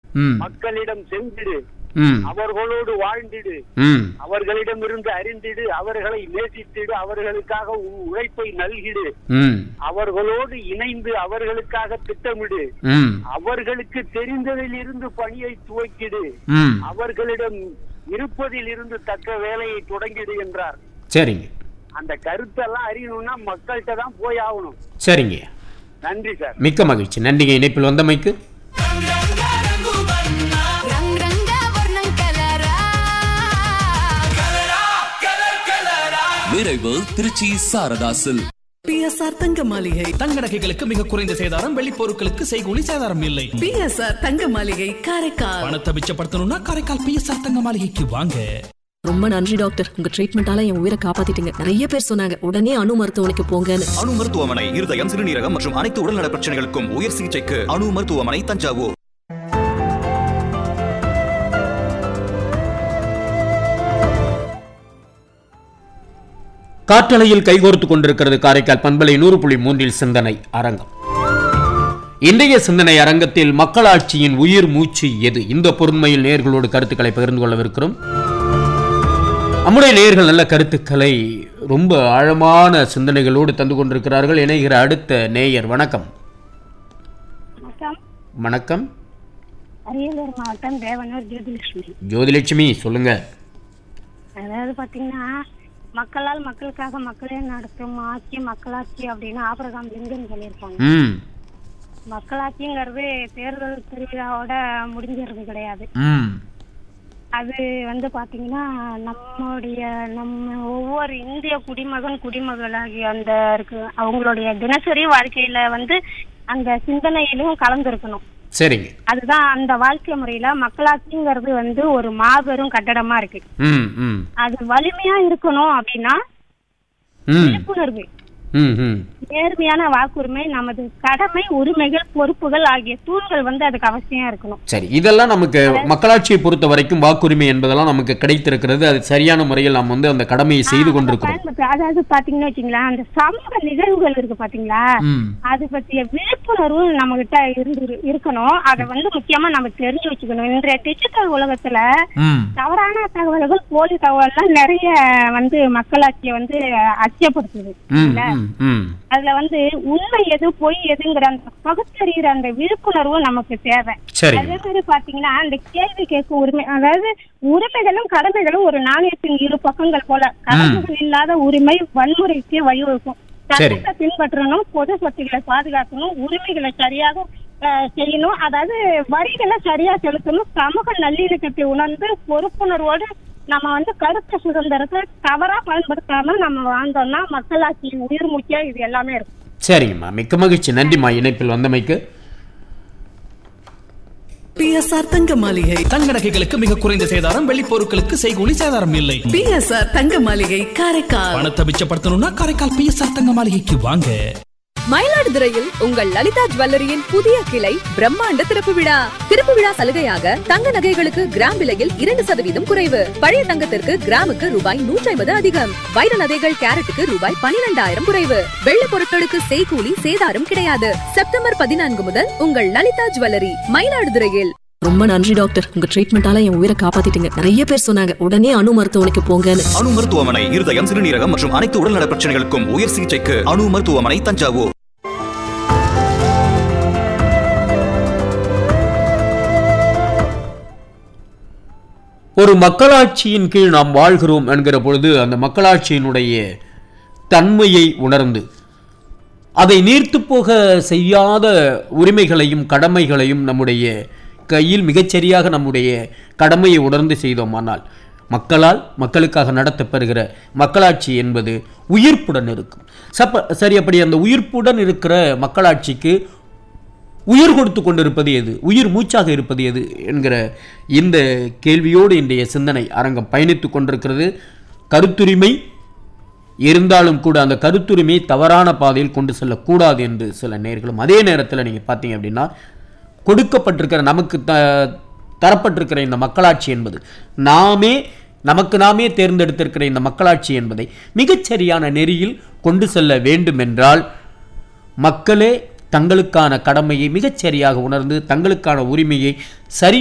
ம் மக்களிடம் சென்றிடு ம் அவர்களோடு வாழ்ந்திடு ம் அவர்களிடமிருந்து அறிந்திடு அவர்களை நேசித்திடு அவர்களுக்காக உன் உழைப்பை நல்கிடு ம் அவர்களோடு இணைந்து அவர்களுக்காக திட்டமிடு ம் அவர்களுக்கு தெரிந்ததில் இருந்து பணியை துவக்கிடு ம் அவர்களிடம் இருப்பதில் இருந்து தக்க வேலையை தொடங்கிடு என்றார் சரிங்க அந்த கருத்தெல்லாம் அறியணும்னா மக்கள்கிட்ட தான் போய் ஆகணும் சரிங்க நன்றி சார் மிக்க மகிழ்ச்சி நன்றிங்க இணைப்பில் வந்தமைக்கு రంగ్ రంగ వర్ణం కలరా விரைவு திருச்சி சாரதாசில் பிஎஸ்ஆர் தங்க மாளிகை தங்க நகைகளுக்கு மிக குறைந்த சேதாரம் வெள்ளி பொருட்களுக்கு செய்கூலி சேதாரம் இல்லை பிஎஸ்ஆர் தங்க மாளிகை காரைக்கால் பணத்தை மிச்சப்படுத்தணும்னா காரைக்கால் பிஎஸ்ஆர் தங்க மாளிகைக்கு வாங்க ரொம்ப நன்றி டாக்டர் உங்க ட்ரீட்மெண்டால என் உயிரை காப்பாத்திட்டீங்க நிறைய பேர் சொன்னாங்க உடனே அணு மருத்துவமனைக்கு போங்கன்னு அணு மருத்துவமனை இருதயம் சிறுநீரகம் மற்றும் அனைத்து உடல்நல பிரச்சனைகளுக்கும் உயர் சிகிச்சைக்கு அணு மருத்துவமனை தஞ்சாவூர் காற்றலையில் கைகோர்த்து கொண்டிருக்கிறது காரைக்கால் பண்பலை நூறு புள்ளி மூன்றில் சிந்தனை அரங்கம் இன்றைய சிந்தனை அரங்கத்தில் மக்களாட்சியின் உயிர் மூச்சு எது இந்த பொருண்மையில் நேர்களோடு கருத்துக்களை பகிர்ந்து கொள்ளவிருக்கிறோம் நம்முடைய நேர்கள் நல்ல கருத்துக்களை ரொம்ப ஆழமான சிந்தனைகளோடு தந்து கொண்டிருக்கிறார்கள் இணைகிற அடுத்த நேயர் வணக்கம் வணக்கம் வணக்கம் அரியலூர் மாவட்டம் தேவனூர் ஜோதிலட்சுமி ஜோதிலட்சுமி சொல்லுங்க அதாவது பாத்தீங்கன்னா மக்களால் மக்களுக்காக மக்களே நடத்தும் ஆட்சி மக்களாட்சி அப்படின்னு ஆபரகாம் லிங்கன் சொல்லியிருக்காங்க ம் மக்களாட்சிங்கிறது தேர்தல் திருவிழாவோட முடிஞ்சிருது கிடையாது ம் அது வந்து பாத்தீங்கன்னா நம்மளுடைய நம்ம ஒவ்வொரு இந்திய குடிமகன் குடிமகளாகிய அந்த இருக்கு அவங்களுடைய தினசரி வாழ்க்கையில வந்து அந்த சிந்தனையிலும் கலந்துருக்கணும் சரிங்க அதுதான் அந்த வாழ்க்கை முறையில மக்களாட்சிங்கிறது வந்து ஒரு மாபெரும் கட்டடமா இருக்கு ம் ம் அது வலிமையா இருக்கணும் அப்படின்னா ம் விழிப்புணர்வு ம் ம் நேர்மையான வாக்குரிமை நமது கடமை உரிமைகள் பொறுப்புகள் ஆகிய தூண்கள் வந்து அதுக்கு அவசியம் இருக்கணும் சரி இதெல்லாம் நமக்கு மக்களாட்சியை பொறுத்த வரைக்கும் வாக்குரிமை என்பதெல்லாம் நமக்கு கிடைத்திருக்கிறது அது சரியான முறையில் நாம் வந்து அந்த கடமையை செய்து கொண்டிருக்கிறோம் பயன்படுத்த அதாவது பாத்தீங்கன்னா வச்சுங்களேன் அந்த சமூக நிகழ்வுகள் இருக்கு பாத்தீங்களா ம் அது பற்றிய விழிப்புணர்வு நம்ம கிட்ட இருந்து இருக்கணும் அதை வந்து முக்கியமா நம்ம தெரிஞ்சு வச்சுக்கணும் இன்றைய டிஜிட்டல் உலகத்துல ம் தவறான தகவல்கள் போலி தகவல்லாம் நிறைய வந்து மக்களாட்சியை வந்து அச்சப்படுத்துது ம் ம் ம் அதுல வந்து உண்மை எது பொய் எதுங்கிற அந்த பகுத்தறிகிற அந்த விழிப்புணர்வு நமக்கு தேவை சரி அதே மாதிரி பாத்தீங்கன்னா அந்த கேள்வி கேட்கும் உரிமை அதாவது உரிமைகளும் கடமைகளும் ஒரு நாணயத்தின் இரு பக்கங்கள் போல கடமைகள் இல்லாத உரிமை வன்முறைக்கு வழிவகுக்கும் சரி. சட்டத்தை பின்பற்றணும் பொது சொத்துக்களை பாதுகாக்கணும் உரிமைகளை சரியாக அஹ், செய்யணும் அதாவது வரிகளை சரியா செலுத்தணும் சமூக நல்லிணக்கத்தை உணர்ந்து பொறுப்புணர்வோடு நம்ம வந்து கருத்து சுதந்திரத்தை தவறா பயன்படுத்தாம நம்ம வாழ்ந்தோம்னா மக்களாட்சியின் உயிர் முக்கியம் இது எல்லாமே இருக்கும் சரிங்கம்மா மிக்க மகிழ்ச்சி நன்றிம்மா இணைப்பில் வந்தமைக்கு பிஎஸ்ஆர் தங்க மாளிகை தங்க நகைகளுக்கு மிக குறைந்த சேதாரம் வெள்ளி பொருட்களுக்கு செய்கூலி சேதாரம் இல்லை பிஎஸ்ஆர் தங்க மாளிகை காரைக்கால் பணத்தை மிச்சப்படுத்தணும்னா காரைக்கால் பிஎஸ்ஆர் தங்க மாளிகைக்கு வாங்க மயிலாடுதுறையில் உங்கள் லலிதா ஜுவல்லரியின் புதிய கிளை பிரம்மாண்ட திறப்பு விழா திறப்பு விழா சலுகையாக தங்க நகைகளுக்கு கிராம் விலையில் இரண்டு சதவீதம் குறைவு பழைய தங்கத்திற்கு கிராமுக்கு ரூபாய் நூற்றி ஐம்பது அதிகம் வைர நகைகள் கேரட்டுக்கு ரூபாய் பனிரெண்டாயிரம் குறைவு வெள்ளி பொருட்களுக்கு செய்கூலி சேதாரம் கிடையாது செப்டம்பர் பதினான்கு முதல் உங்கள் லலிதா ஜுவல்லரி மயிலாடுதுறையில் ரொம்ப நன்றி டாக்டர் உங்க ட்ரீட்மெண்டால என் உயிரை காப்பாத்திட்டீங்க நிறைய பேர் சொன்னாங்க உடனே அணு மருத்துவமனைக்கு போங்கன்னு அணு மருத்துவமனை இருதயம் சிறுநீரகம் மற்றும் அனைத்து உடல்நல பிரச்சனைகளுக்கும் உயர் சிகிச்சைக்கு அணு மருத்துவமனை தஞ்சாவூர் ஒரு மக்களாட்சியின் கீழ் நாம் வாழ்கிறோம் என்கிற பொழுது அந்த மக்களாட்சியினுடைய தன்மையை உணர்ந்து அதை நீர்த்து போக செய்யாத உரிமைகளையும் கடமைகளையும் நம்முடைய கையில் மிகச்சரியாக நம்முடைய கடமையை உணர்ந்து செய்தோமானால் மக்களால் மக்களுக்காக நடத்தப்பெறுகிற மக்களாட்சி என்பது உயிர்ப்புடன் இருக்கும் சப்ப சரி அப்படி அந்த உயிர்ப்புடன் இருக்கிற மக்களாட்சிக்கு உயிர் கொடுத்து கொண்டிருப்பது எது உயிர் மூச்சாக இருப்பது எது என்கிற இந்த கேள்வியோடு இன்றைய சிந்தனை அரங்கம் பயணித்துக் கொண்டிருக்கிறது கருத்துரிமை இருந்தாலும் கூட அந்த கருத்துரிமை தவறான பாதையில் கொண்டு செல்லக்கூடாது என்று சில நேர்களும் அதே நேரத்தில் நீங்கள் பார்த்தீங்க அப்படின்னா கொடுக்கப்பட்டிருக்கிற நமக்கு த தரப்பட்டிருக்கிற இந்த மக்களாட்சி என்பது நாமே நமக்கு நாமே தேர்ந்தெடுத்திருக்கிற இந்த மக்களாட்சி என்பதை மிகச்சரியான நெறியில் கொண்டு செல்ல வேண்டும் என்றால் மக்களே தங்களுக்கான கடமையை மிகச்சரியாக உணர்ந்து தங்களுக்கான உரிமையை சரி